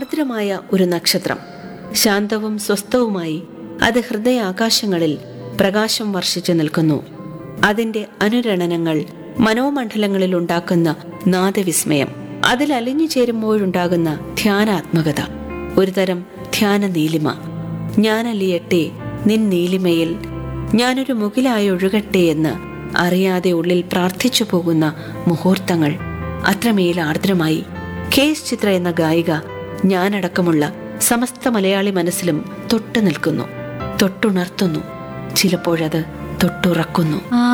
ആർദ്രമായ ഒരു നക്ഷത്രം ശാന്തവും സ്വസ്ഥവുമായി അത് ഹൃദയാകാശങ്ങളിൽ പ്രകാശം വർഷിച്ചു നിൽക്കുന്നു അതിന്റെ അനുരണനങ്ങൾ മനോമണ്ഡലങ്ങളിൽ ഉണ്ടാക്കുന്ന നാദവിസ്മയം അതിൽ അലിഞ്ഞു ചേരുമ്പോഴുണ്ടാകുന്ന ധ്യാനാത്മകത ഒരുതരം ധ്യാന നീലിമ ഞാനലിയട്ടെ നിൻ നീലിമയിൽ ഞാനൊരു മുകിലായി ഒഴുകട്ടെ എന്ന് അറിയാതെ ഉള്ളിൽ പ്രാർത്ഥിച്ചു പോകുന്ന മുഹൂർത്തങ്ങൾ അത്രമേൽ ആർദ്രമായി കേസ് ചിത്ര എന്ന ഗായിക ഞാനടക്കമുള്ള സമസ്ത മലയാളി മനസ്സിലും തൊട്ടു നിൽക്കുന്നു തൊട്ടുണർത്തുന്നു ചിലപ്പോഴത് തൊട്ടുറക്കുന്നു ആ